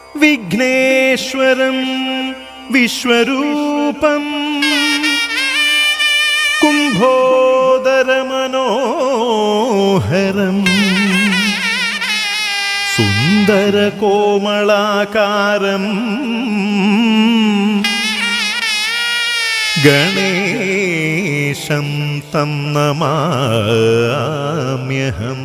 വിഘ്നേശ്വരം വിശ്വരൂപം കുംഭോദരമനോഹരം സുന്ദരകോമളാകാരം ഗണേശം തം നമാമ്യഹം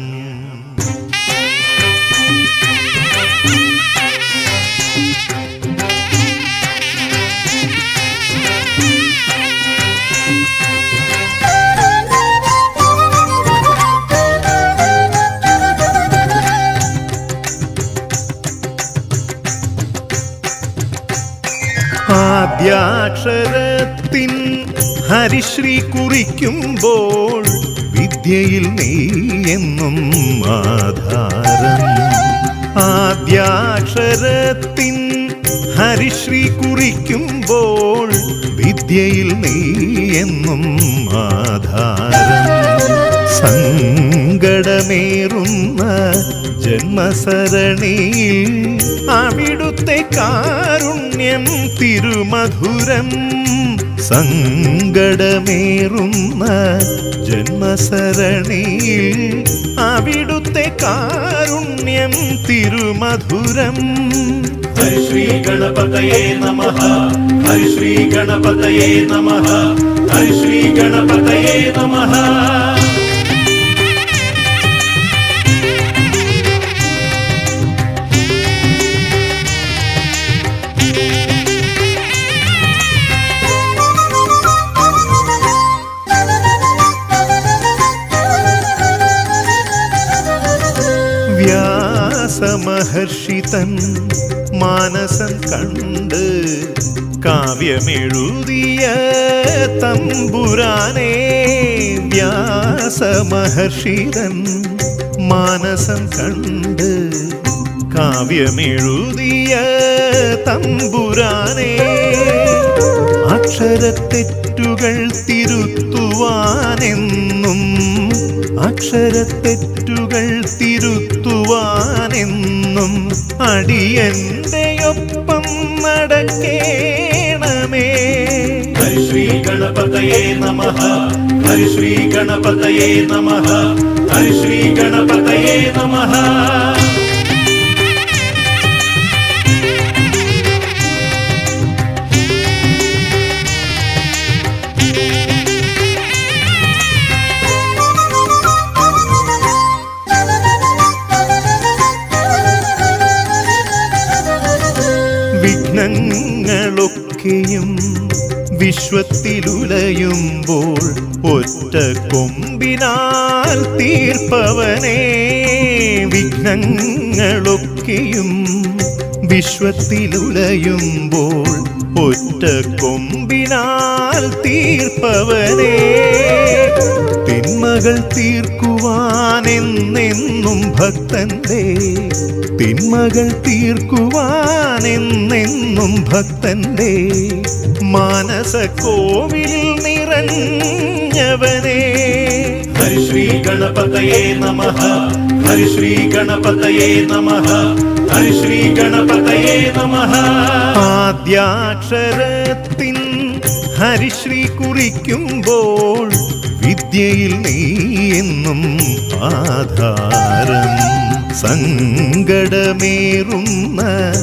ആദ്യാക്ഷരത്തിൻ ഹരിശ്രീ കുറിക്കുമ്പോൾ വിദ്യയിൽ നീ എന്നും ആധാരം ആദ്യാക്ഷരത്തിൻ ഹരിശ്രീ കുറിക്കുമ്പോൾ വിദ്യയിൽ നീ എന്നും ആധാരം സങ്കടമേറുന്ന ജന്മസരണിയിൽ അവിടുത്തെ കാരുണ്യം തിരുമധുരം സങ്കടമേറുന്ന ജന്മസരണിയിൽ അവിടുത്തെ കാരുണ്യം തിരുമധുരം ഹരിശ്രീ ഗണപതയേ നമഃ ഹരിശ്രീ ഗണപതയേ നമഃ ഹരിശ്രീ ഗണപതയേ നമഃ വ്യാസമഹർഷിതൻ മാനസം കണ്ട് കാവ്യമെഴുതിയ തമ്പുരാനേ വ്യാസമഹർഷിതൻ മാനസം കണ്ട് കാവ്യമെഴുതിയ തമ്പുരാനേ അക്ഷരത്തെറ്റുകൾ തിരുത്തുവാനെന്നും അക്ഷരത്തെറ്റുകൾ തിരുത്തുവാനെന്നും അടിയന്റെ ഒപ്പം നടക്കേണമേ ഹരിശ്രീ ഗണപതയേ നമഃ ഹരിശ്രീ ഗണപതയേ നമഃ ഹരിശ്രീ ഗണപതയേ നമഃ വിഘ്നങ്ങളൊക്കെയും വിശ്വത്തിലുലയുമ്പോൾ ഒറ്റ കൊമ്പിനാൽ തീർപ്പവനേ വിഘ്നങ്ങളൊക്കെയും വിശ്വത്തിലുലയുമ്പോൾ ഒറ്റ കൊമ്പിനാൽ തീർപ്പവനേ തിന്മകൾ തീർക്കുവാനെന്നെന്നും ഭക്തന്റെ തിന്മകൾ തീർക്കുവാനെന്നെന്നും ഭക്തന്റെ മാനസ കോവിൽ നിറഞ്ഞവനേ ഹരിശ്രീ ഗണപതയേ നമഃ ഹരിശ്രീ ഗണപതയേ നമഃ ഹരിശ്രീ ഗണപതയേ നമഃ ആദ്യാക്ഷരത്തിൻ ഹരിശ്രീ കുറിക്കുമ്പോൾ വിദ്യയിൽ നീ എന്നും ആധാരം സങ്കടമേറുന്ന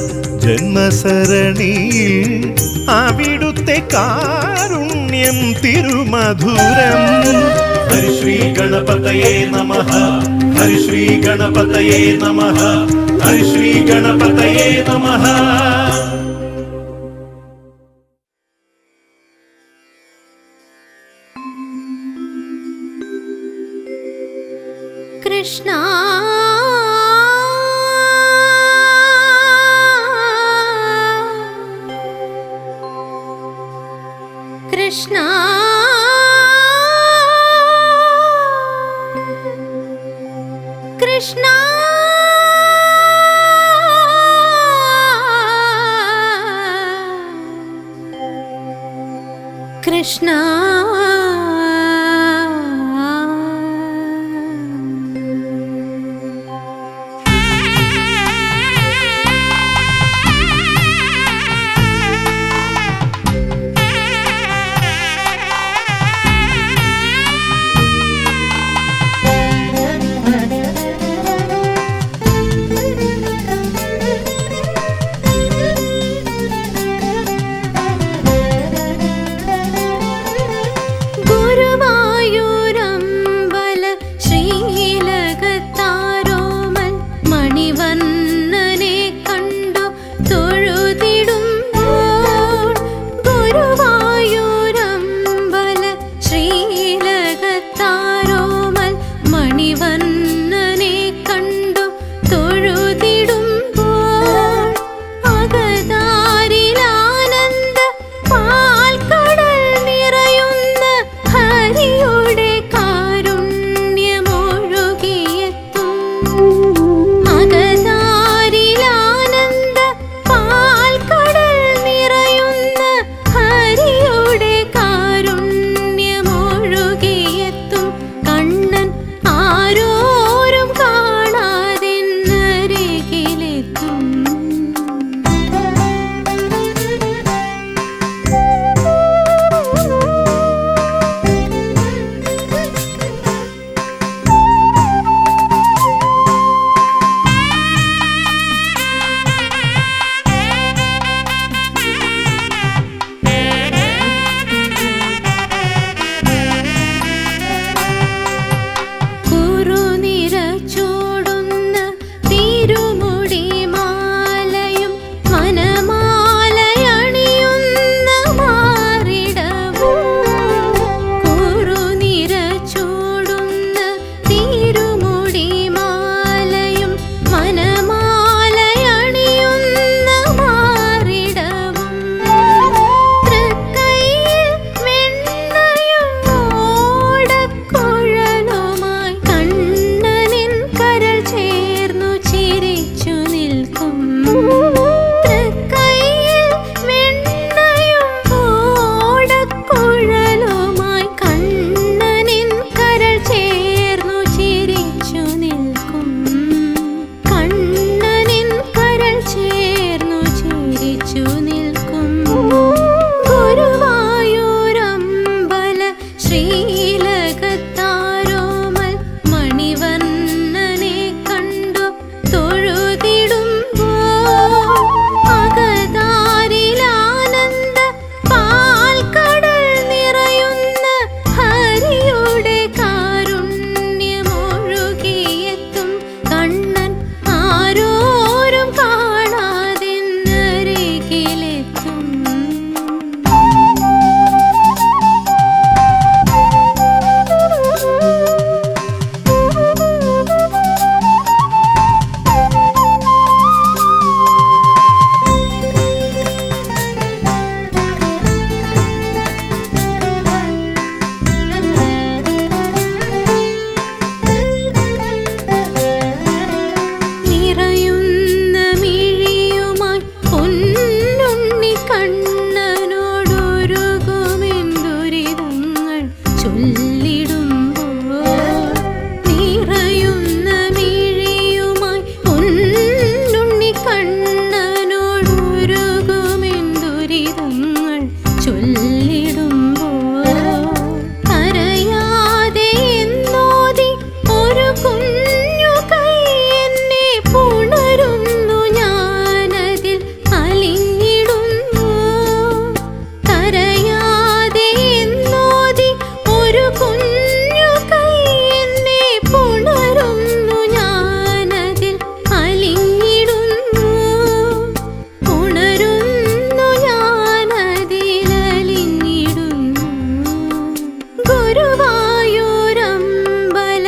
ജന്മസരണിയിൽ അവിടുത്തെ കാരുണ്യം തിരുമധുരം ഹരിശ്രീ ഗണപതയേ നമഃ ഹരിശ്രീ ഗണപതയേ നമഃ ഹരിശ്രീ ഗണപതയേ നമഃ കൃഷ്ണ കൃഷ്ണ കൃഷ്ണ കൃഷ്ണ അകതാരിലാനന്ദ പാൽക്കടൽ നിറയുന്ന ഹരിയുടെ കാരുണ്യമൊഴുകിയെത്തും കണ്ണൻ ആരോരും കാണാതെ നരികിലെത്തും കുറുനിര ചൂടുന്ന തിരുമുടി മാലയും മനമാലയണിയുന്ന മാറിടവും കുറുനിര ചൂടുന്ന തിരുമുടി മാലയും മനമാലയണിയുന്ന മാറിടവും തൃക്കൈയിൽ വെണ്ണയും ഓടക്കുഴലുമായി കണ്ണനിൻ കരൾ ചേർന്നു ചിരിച്ചു നിൽക്കും തൃക്കൈയിൽ വെണ്ണയും ഓടക്കുഴലുമായി കണ്ണനിൻ കരൾ ചേർന്നു ചിരിച്ചു നിൽക്കും കണ്ണനിൻ കരൾ ചേർന്നു ചിരിച്ചു നിൽക്കും ഗുരുവായൂരമ്പല ശ്രീലകത്താരോമൽ മണിവർണ്ണനെ കണ്ടു തൊഴുതിടുമ്പോൾ അകതാരിലാനന്ദ പാൽക്കടൽ നിറയുന്ന ഹരിയുടെ കാരുണ്യമൊഴുകിയെത്തും കണ്ണൻ ആരോരും കാണാതെ നരികിലെത്തും നിറയുന്ന മിഴിയുമായി പൊന്നുണ്ണി കണ്ണനോടൊരുകുമെന്തുരിതങ്ങൾ ചൊല്ലിടുമ്പോൾ നിറയുന്ന മിഴിയുമായി പൊന്നുണ്ണി കണ്ണനോടൊരുകുമെന്തുരിതങ്ങൾ ചൊല്ലിടുമ്പോൾ കരയാതെ എന്നോതി ഒരു കുഞ്ഞു കൈ എന്നെ പുണരുന്നു ഞാനതിൽ അലിഞ്ഞിടുന്നു കരയാതെ എന്നോതി ഒരു കുഞ്ഞു കൈ എന്നെ പുണരുന്നു ഞാനതിൽ അലിഞ്ഞിടുന്നു ഉണരുന്നു ഞാനതിലലിഞ്ഞിടുന്നു ഗുരുവായൂരമ്പല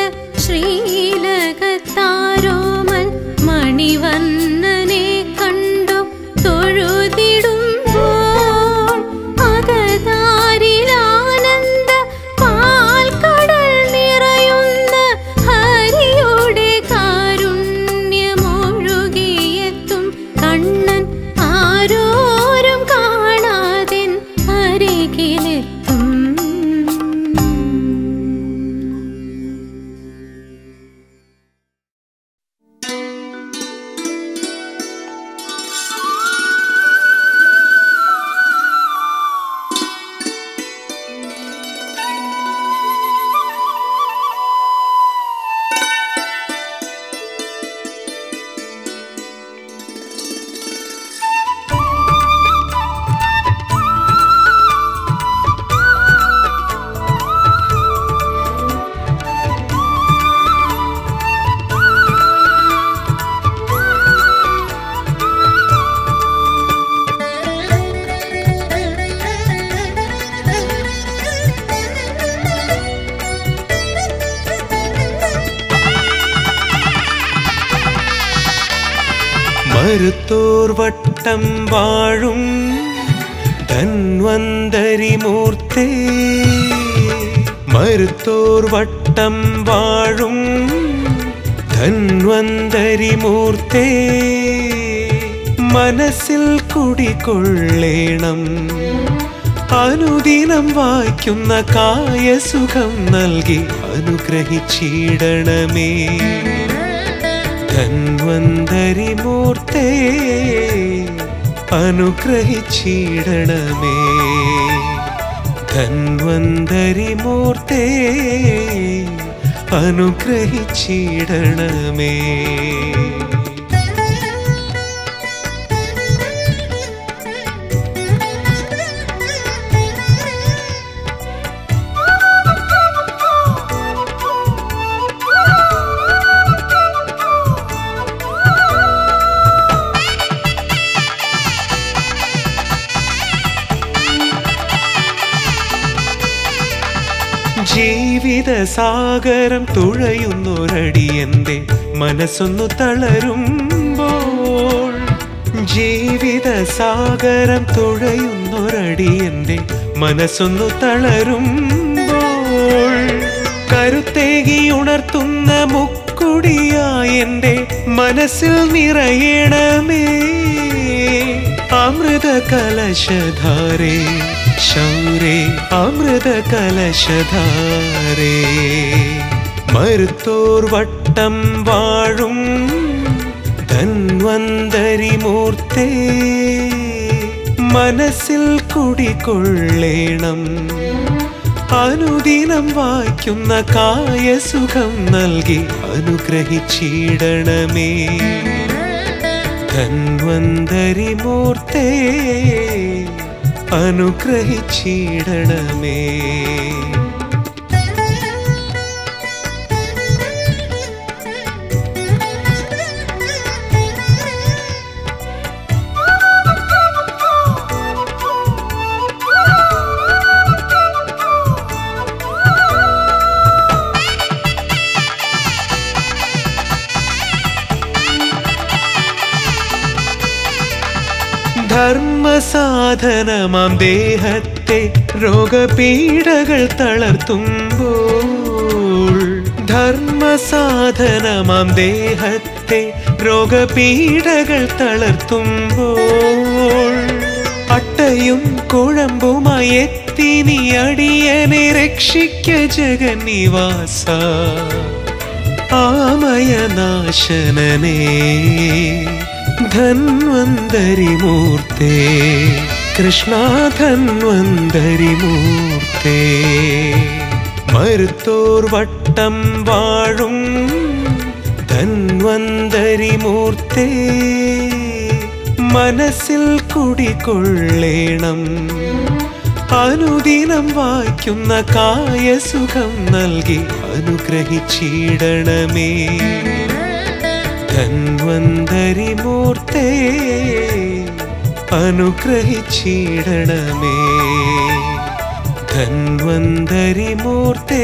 ശ്രീലകത്താരോമൽ മണിവർണ്ണനെ കണ്ടു തൊഴുതിടുമ്പോൾ അകതാരിലാനന്ദ പാൽക്കടൽ നിറയുന്ന ഹരിയുടെ കാരുണ്യമൊഴുകിയെത്തും കണ്ണൻ ആരോരും കാണാതെ അരികിലെത്തും മരുത്തോർ വട്ടം വാഴും ധന്വന്തരിമൂർത്തേ മരുത്തോർ വട്ടം വാഴും ധന്വന്തരിമൂർത്തേ മനസ്സിൽ കുടികൊള്ളേണം അനുദിനം വായിക്കുന്ന കായസുഖം നൽകി അനുഗ്രഹിച്ചിടണമേ ധന്വന്തരിമൂർത്തേ അനുഗ്രഹിച്ചിടണമേ ധന്വന്തരിമൂർത്തേ അനുഗ്രഹിച്ചിടണമേ ജീവിത സാഗരം തുഴയുന്നൊരടിയന്റെ മനസ്സൊന്നു തളരുമ്പോൾ ജീവിത സാഗരം തുഴയുന്നൊരടിയന്റെ മനസ്സൊന്നു തളരുമ്പോൾ കരുത്തേകി ഉണർത്തുന്ന മുക്കുടിയായ എന്റെ മനസ്സിൽ നിറയണമേ അമൃത കലശധാരേ ശൗരേ അമൃത കലശധാരേ മരുത്തോർ വട്ടം വാഴും ധന്വന്തരിമൂർത്തേ മനസ്സിൽ കുടികൊള്ളേണം അനുദിനം വായിക്കുന്ന കായസുഖം നൽകി അനുഗ്രഹിച്ചിടണമേ ധന്വന്തരിമൂർത്തേ അനുഗ്രഹിച്ചിടണമേ ധർമ്മസാധനമാം ദേഹത്തെ രോഗപീഠകൾ തളർത്തുമ്പോൾ ധർമ്മസാധനമാം ദേഹത്തെ രോഗപീഠകൾ തളർത്തുമ്പോൾ അട്ടയും കുഴമ്പുമായി എത്തി നീ അടിയനെ രക്ഷിക്ക ജഗന്നിവാസ ആമയനാശനനേ ധന്വന്തരിമൂർത്തേ കൃഷ്ണ ധന്വന്തരിമൂർത്തേ മരുത്തോർ വട്ടം വാഴും ധന്വന്തരിമൂർത്തേ മനസ്സിൽ കുടികൊള്ളേണം അനുദിനം വായിക്കുന്ന കായസുഖം നൽകി അനുഗ്രഹിച്ചിടണമേ ധന്വന്തരിമൂർത്തേ അനുഗ്രഹിച്ചിടണമേ ധന്വന്തരിമൂർത്തേ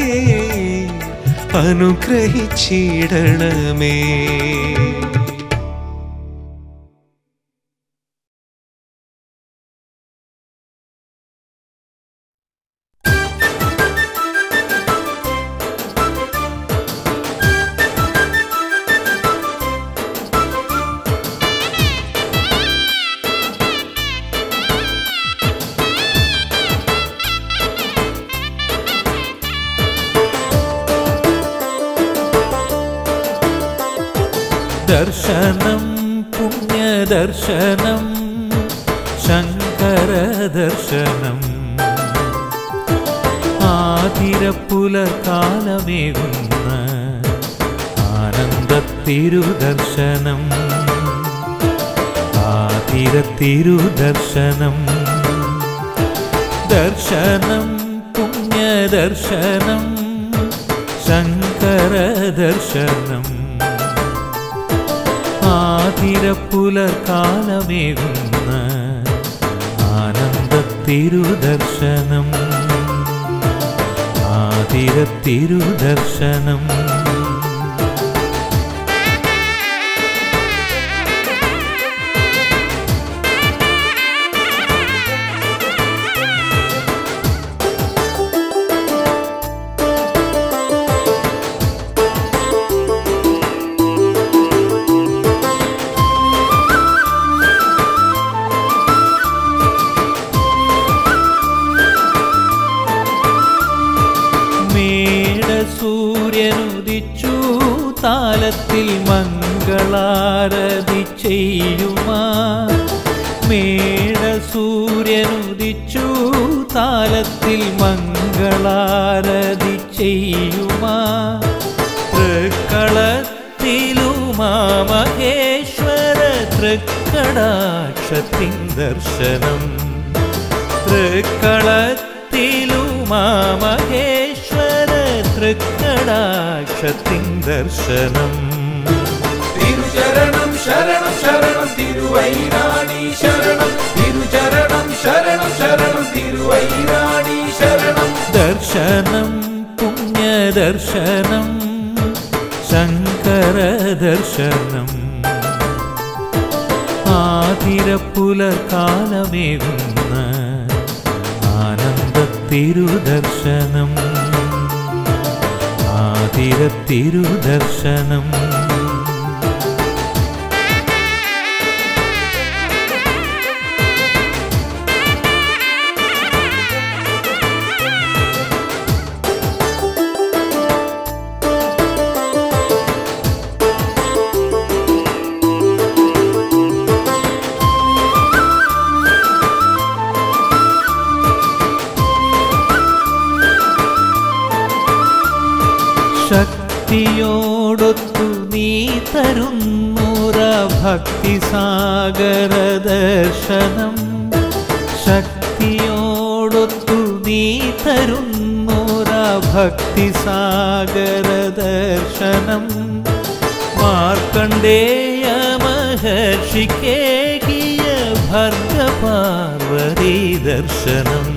അനുഗ്രഹിച്ചിടണമേ ദർശനം പുണ്യദർശനം ശങ്കരദർശനം ആതിരപ്പുലർക്കാലമേകുന്ന ആനന്ദത്തിരുദർശനം ആതിരത്തിരുദർശനം ദർശനം പുണ്യദർശനം ശങ്കരദർശനം ആതിരപ്പുലർക്കാലമേകുന്ന ആനന്ദത്തിരുദർശനം ആതിരത്തിരുദർശനം താലത്തിൽ മംഗളാരതി ചെയ്യുമാ മേട സൂര്യനുദിച്ചു താലത്തിൽ മംഗളാരതി ചെയ്യുമാ തൃക്കളത്തിലുമാ മഹേശ്വര തൃക്കടാക്ഷത്തിൻ ദർശനം തൃക്കളത്തിലുമാ മഹേശ്വര തൃക്കടാക്ഷത്തിൻ ദർശനം തിരുചരണം ശരണം ശരണം തിരുവൈരാണി ശരണം തിരുചരണം ശരണം ശരണം തിരുവൈരാണി ശരണം ദർശനം പുണ്യദർശനം ശങ്കര ദർശനം ആതിരപ്പുലർക്കാലമേകുന്ന ആനന്ദത്തിരുദർശനം ആതിരത്തിരുദർശനം ശക്തിയോടൊത്തു നീ തരുന്നൂറ ഭക്തിസാഗര ദർശനം ശക്തിയോടൊത്തു നീ തരുന്നൂറ ഭക്തിസാഗര ദർശനം മാർക്കണ്ഡേയ മഹർഷിക്കേകിയ ഭർഗപാർവതി ദർശനം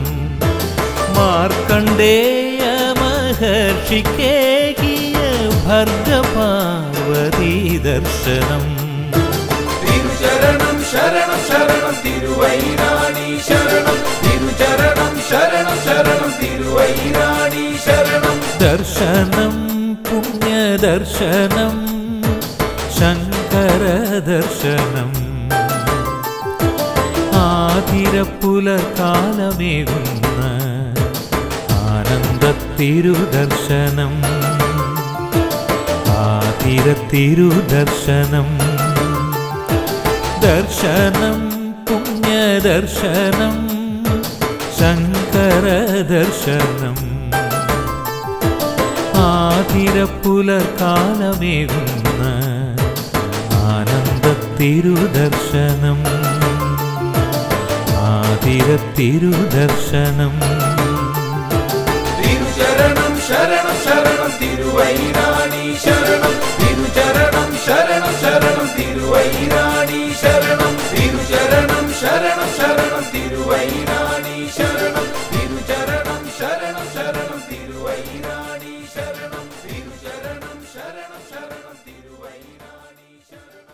മാർക്കണ്ഡേയ മഹർഷിക്കേകിയ ഭർഗപാർവതി ദർശനം തിരുചരണം ശരണം ശരണം തിരുവൈരാണി ശരണം തിരുചരണം ശരണം ശരണം തിരുവൈരാണി ശരണം ദർശനം പുണ്യദർശനം ശങ്കര ദർശനം ആതിരപ്പുലർക്കാലമേകുന്ന ആനന്ദത്തിരുദർശനം ആതിരത്തിരുദർശനം ദർശനം പുണ്യദർശനം ശങ്കര ദർശനം ആതിരപ്പുലർക്കാലമേകുന്ന ആനന്ദത്തിരുദർശനം ആതിരത്തിരുദർശനം തിരുചരണം ശരണം ശരണം തിരുവൈരാണി ശരണം തിരുചരണം ശരണം ശരണം തിരുവൈരാണി ശരണം തിരുചരണം ശരണം ശരണം തിരുവൈരാണി ശരണം തിരുചരണം ശരണം ശരണം തിരുവൈരാണി ശരണം തിരുചരണം ശരണം ശരണം തിരുവൈരാണി ശരണം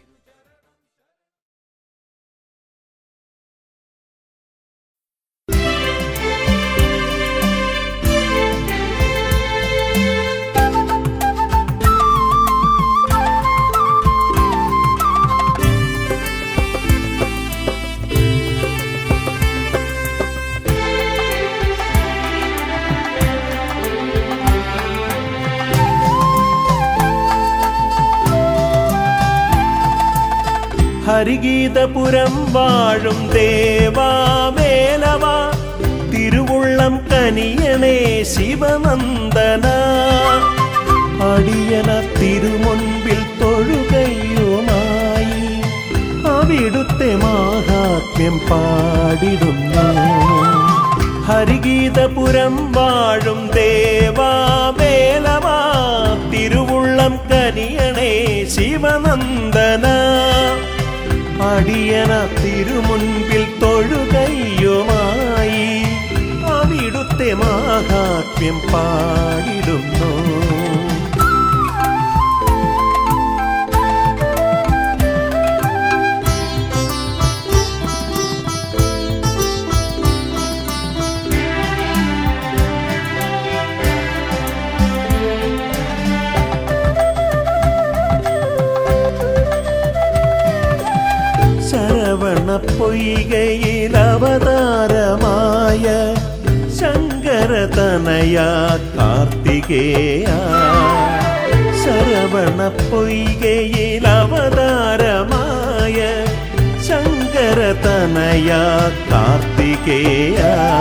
ഹരിഗീതപുരം വാഴും ദേവാമേലവ തിരുവുള്ളം കനിയണേ ശിവനന്ദന അടിയന തിരുമുൻപിൽ തൊഴുകയുമായി അവിടുത്തെ മാഹാത്മ്യം പാടിടുന്നു ഹരിഗീതപുരം വാഴും ദേവാമേലവ തിരുവുള്ളം കനിയണേ ശിവനന്ദന അടിയന തിരുമുൻപിൽ തൊഴുകയുമായി അവിടുത്തെ മാഹാത്മ്യം പാടിടുന്നു ശരവണ പൊയ്കയിൽ അവതാരമായ ശങ്കരതനയ കാർത്തികേയ ശരവണ പൊയ്കയിൽ അവതാരമായ ശങ്കരതനയ കാർത്തികേയ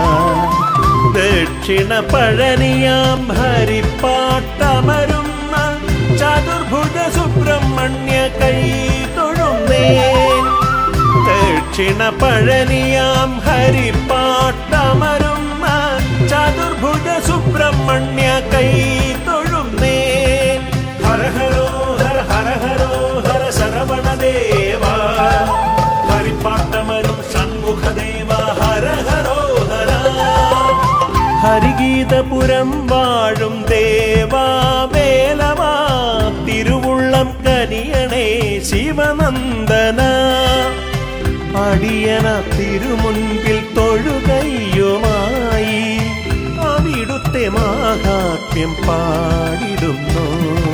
ദക്ഷിണ പഴനിയാം ഹരിപ്പാട്ടമരുന്ന ചതുർഭുജ സുബ്രഹ്മണ്യ കൈ തൊഴുന്നേൻ ദക്ഷിണ പഴനിയാം ഹരിപ്പാട്ടമരുന്ന ചതുർഭുജ സുബ്രഹ്മണ്യ കൈ തൊഴുന്നേ ഹര ഹരോ ഹര ഹര ഹരോ ഹര ശരവണദേവ ഹരിപ്പാട്ടമരും ഷൺമുഖദേവ ഹര ഹരോ ഹര ഹരിഗീതപുരം വാഴും ദേവാ വേലവാ തിരുവുള്ളം കനിയണേ ശിവനന്ദന അടിയന തിരുമുൻപിൽ തൊഴുകയ്യുമായി അവിടുത്തെ മാഹാത്മ്യം പാടിടുന്നു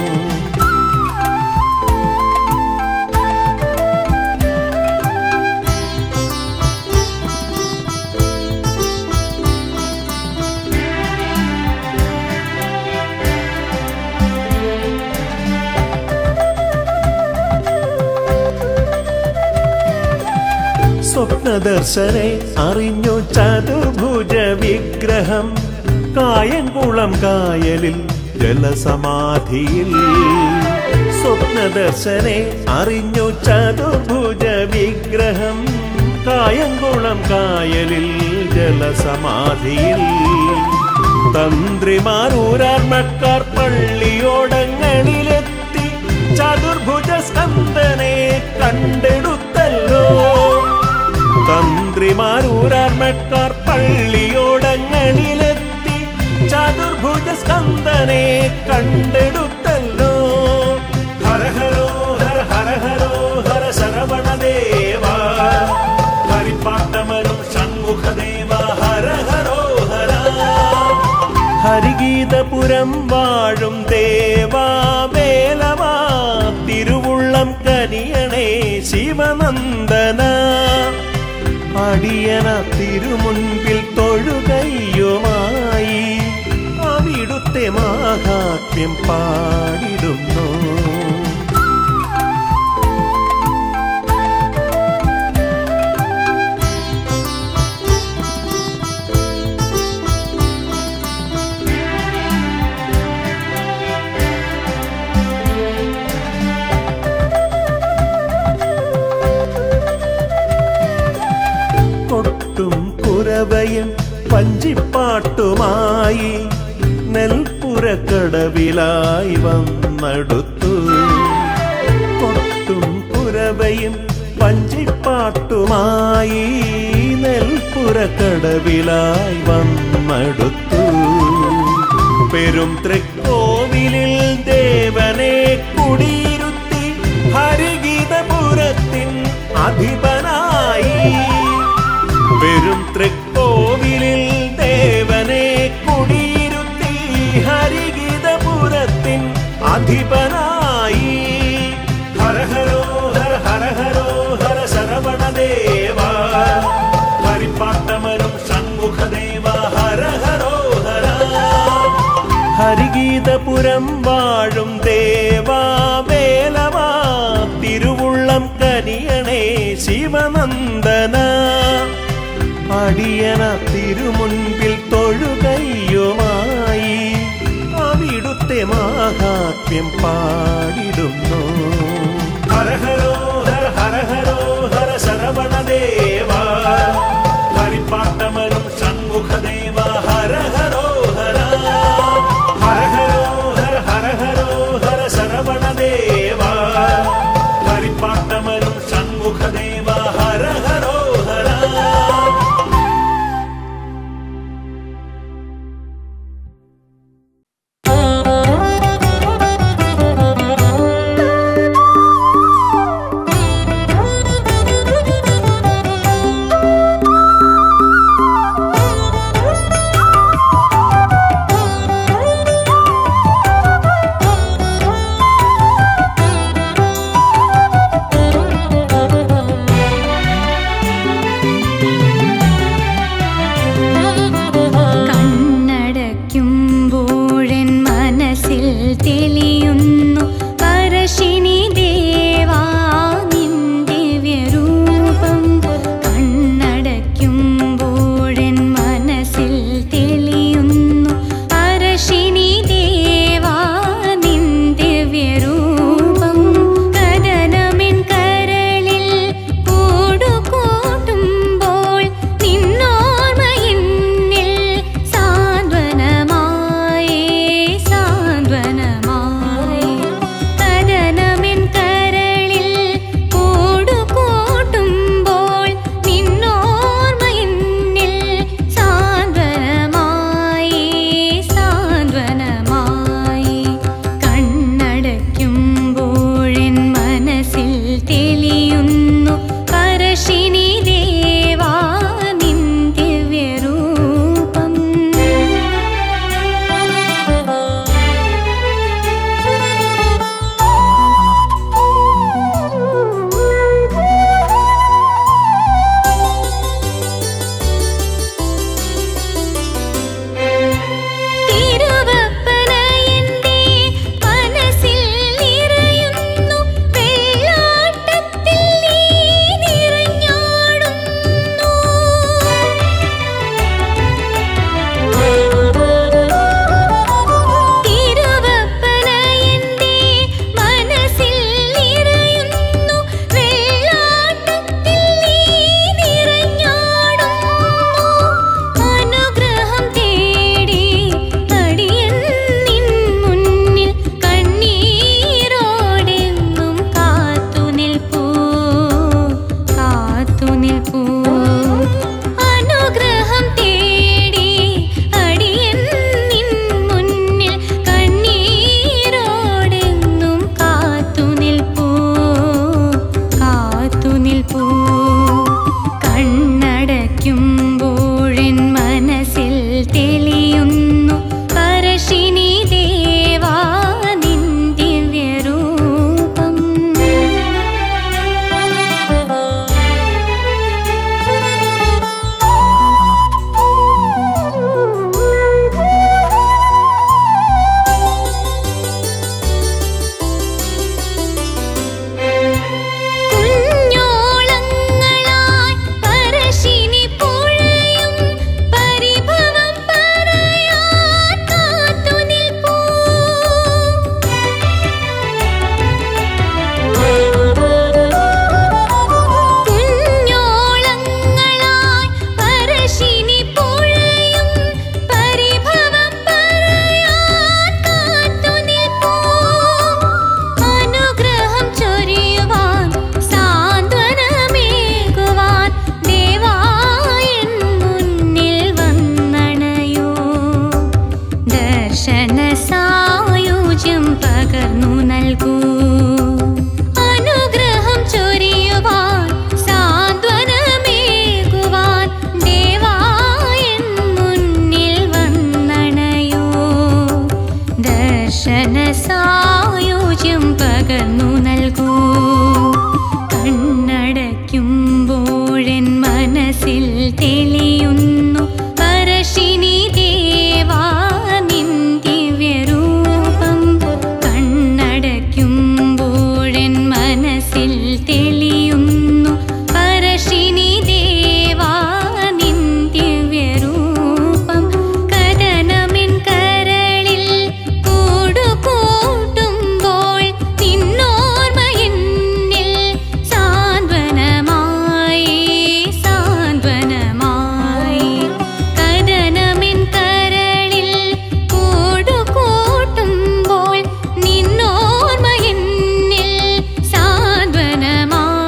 സ്വപ്നദർശനെ അറിഞ്ഞു ചതുർഭുജ വിഗ്രഹം കായംകുളം കായലിൽ ജലസമാധിയിൽ സ്വപ്നദർശനെ അറിഞ്ഞു ചതുർഭുജ വിഗ്രഹം കായംകുളം കായലിൽ ജലസമാധിയിൽ തന്ത്രിമാരൂരാർമക്കാർ പള്ളിയോടങ്ങളിലെത്തി ചതുർഭുജ സ്കന്ദനെ കണ്ടെടുത്തല്ലോ തന്ത്രിമാരൂരാർമക്കാർ പള്ളിയോടങ്ങളിലെത്തി ചതുർഭുജ സ്കന്ദനെ കണ്ടെടുത്തല്ലോ ഹര ഹരോ ഹര ഹര ഹരോ ഹര ശരവണദേവ ഹരിപ്പാട്ടമരും ഷൺമുഖദേവ ഹര ഹരോ ഹര ഹരിഗീതപുരം വാഴും ദേവാ വേലവാ തിരുവുള്ളം കനിയണേ ശിവനന്ദന അടിയന തിരുമുൻപിൽ തൊഴുകയ്യുമായി അവിടുത്തെ മാഹാത്മ്യം പാടിടുന്നു കൊട്ടും കുരവയും പഞ്ചിപ്പാട്ടുമായി നെൽപ്പുരക്കടവിലായി വന്നടുത്തു കൊട്ടും കുരവയും പഞ്ചിപ്പാട്ടുമായി നെൽപ്പുരക്കടവിലായി വന്നടുത്തു പെരും തൃക്കോവിലിൽ ദേവനെ കുടിയിരുത്തി ഹരിഗീതപുരത്തിൻ അധിപനായി പെരും തൃക്കോവിലിൽ ദേവനെ കുടിയിരുത്തി ഹരിഗീതപുരത്തിൻ അധിപനായി ഹര ഹരോ ഹര ഹര ഹരോ ഹര ശരവണദേവ ഹരിപ്പാട്ടമരും ഷൺമുഖദേവ ഹര ഹരോ ഹര ഹരിഗീതപുരം വാഴും ദേവാ വേലവാ തിരുവുള്ളം കനിയണേ ശിവനന്ദന അടിയന തിരുമുൻപിൽ തൊഴുകയ്യുമായി അവിടുത്തെ മാഹാത്മ്യം പാടിടുന്നു ഹര ഹരോ ഹര ഹര ഹരോ ഹര ശരവണദേവ ഹരിപ്പാട്ടമരും ഷൺമുഖദേവ ഹര ഹരോ ഹര ഹര ഹരോ ഹര ഹര ഹരോ ഹര ശരവണദേവ ഹരിപ്പാട്ടമരും ഷൺമുഖദേവ ഹര ഹരോ ഹര ആ സാന്ത്വനമായി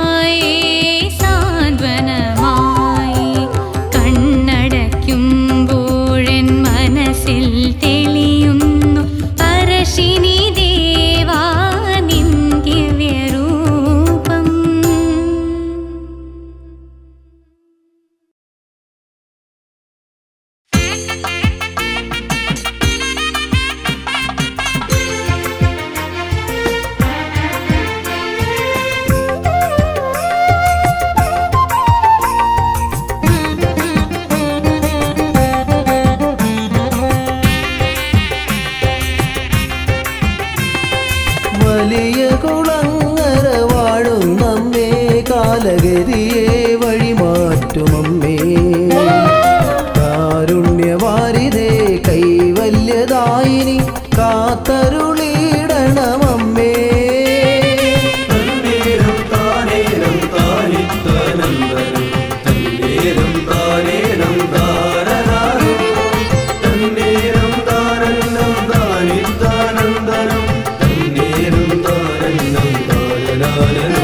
കാലഗതിയെ വഴിമാറ്റുമമ്മേ കാരുണ്യവാരിതേ കൈവല്യദായിനി കാത്തരുളിയിടണമമ്മേ തന്നേരം താനേരം താനിത്തനന്തരം തന്നേരം താനേരം താരരാരം തന്നേരം താരന്നം താനിത്താനന്തരം തന്നേരം താരന്നം താരരാരം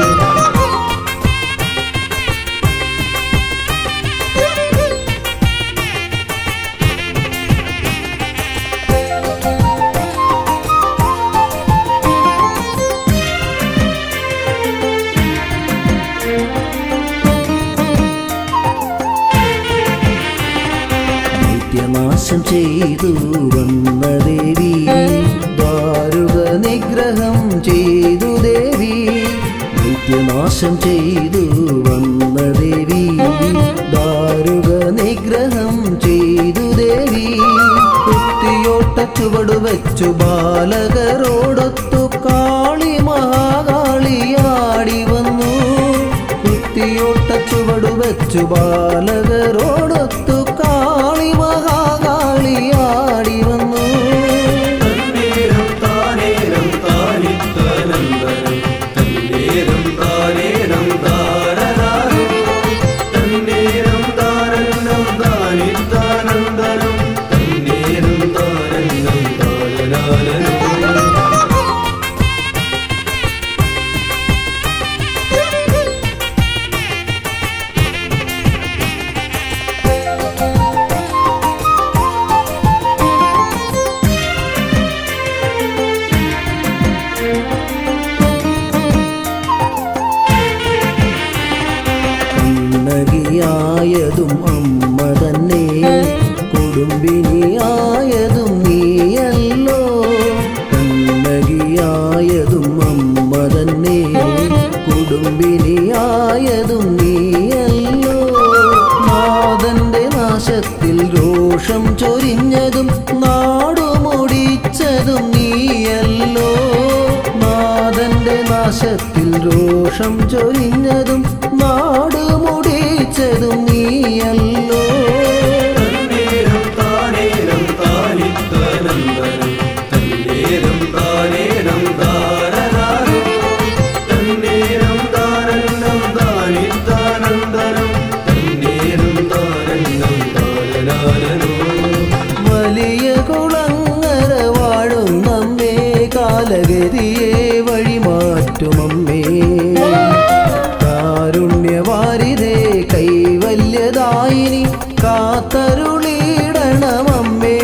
നിത്യനാശം ചെയ്തു വന്ന ദേവി ദാരുക നിഗ്രഹം ചെയ്തു ദേവി നിത്യനാശം ചെയ്തു വന്ന ദേവി ദാരുക നിഗ്രഹം ചെയ്തു ദേവി കുത്തിയോട്ട ചുവടു വെച്ചു ബാലകരോടൊത്തു കാളി മഹാകാളിയാടി വന്നു കുത്തിയോട്ട ചുവടു വെച്ചു ബാലകരോടൊത്തു കാളി മഹാകാളിയാടി വന്നു തന്നേരം താനേരം താനിത്തനന്തരം തന്നേരം താനേരം താരരാരം തന്നേരം താരന്നം താനിത്താനന്തരം തന്നേരം താരന്നം താരരാരം കണ്ണകിയായതും അമ്മ തന്നെ കുടുംബിനിയായതും നീയല്ലോ കണ്ണകിയായതും അമ്മ തന്നെ കുടുംബിനിയായതും നീയല്ലോ നാഥന്റെ നാശത്തിൽ രോഷം ചൊരിഞ്ഞതും നാടുമുടിച്ചതും നീയല്ലോ നാഥന്റെ നാശത്തിൽ രോഷം ചൊരിഞ്ഞതും നാടുമുടിച്ചതും നീയല്ലോ തന്നേരം താനേരം താനിത്തനന്തരം തന്നേരം താനേരം താരരാരം തന്നേരം താരന്നം താനിത്താനന്തരം തന്നേരം താരന്നം താരരാരനോ വലിയ കുളങ്ങര വാഴും നമ്മേ കാലഗതിയെ വഴിമാറ്റുമമ്മേ കാരുണ്യവാരിതേ കൈവല്യദായിനി കാത്തരുളിയിടണമമ്മേ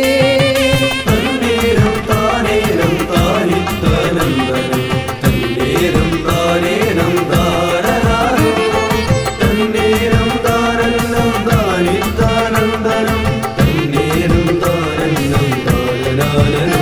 തന്നേരം താനേരം താനിത്തനന്തരം തന്നേരം താനേരം താരരാരം തന്നേരം താരന്നം താനിത്താനന്തരം തന്നേരം താരന്നം താരരാരനോ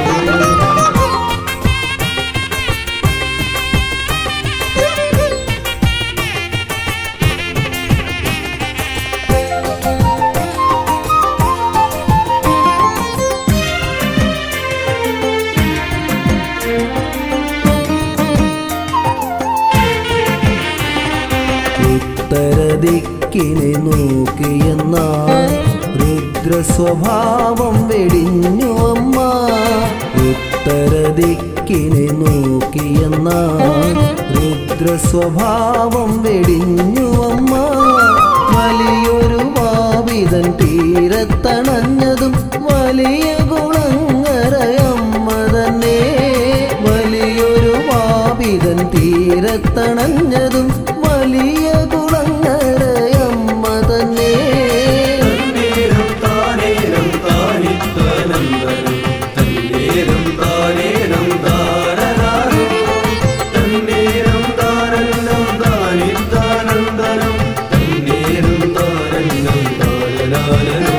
ഉത്തരദിക്കിനെ നോക്കിയെന്നാൽ രുദ്രസ്വഭാവം വെടിഞ്ഞു അമ്മ ഉത്തരദിക്കിനെ നോക്കിയെന്നാൽ രുദ്രസ്വഭാവം വെടിഞ്ഞു അമ്മ വലിയൊരു വാവിതൻ തീരത്തണഞ്ഞതും വലിയ കുളങ്ങരയമ്മ തന്നെ വലിയൊരു വാവിതൻ തീരത്തണഞ്ഞതും വലിയ കുളങ്ങരയമ്മ തന്നെ തന്നേരം താനേരം താനിത്തനന്തരം തന്നേരം താനേരം താരരാരം തന്നേരം താരന്നം താനിത്താനന്തരം തന്നേരം താരന്നം താരരാരനോ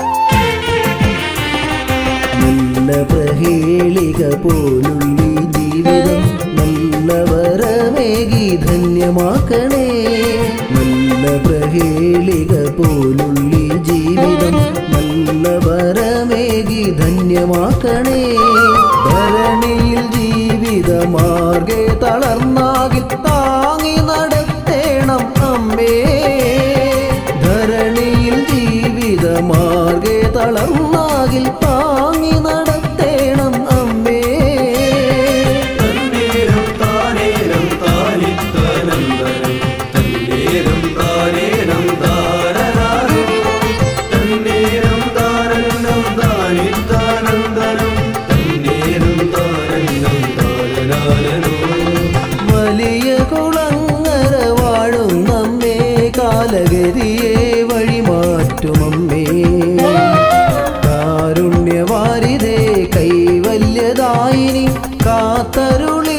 നല്ല പ്രഹേളിക പോലുള്ളി ജീവിതം നല്ലവരമേകി ധന്യമാക്കണേ നല്ല പ്രഹേളിക പോലുള്ളി ജീവിതം നല്ലവരമേകി ധന്യമാക്കണേ ധരണിയിൽ ജീവിതമാർഗെ തളർന്നാകി താങ്ങി നടത്തേണം അമ്മേ ധരണിയിൽ ജീവിതമാർഗെ തളർന്നാകിൽ താങ്ങി നടത്തേണം അമ്മേ തന്നേരം താനേരം താനിത്തനന്തരം തന്നേരം താനേരം താരരാരോ തന്നേരം താരന്നം താനിത്താനന്തരം തന്നേരം താരന്നം താരരാരോ വലിയ കുളങ്ങര വാഴും നമ്മേ കാലഗതിയെ വഴിമാറ്റുമമ്മേ കാരുണ്യവാരിതേ കൈവല്യദായിനി കാത്തരുളി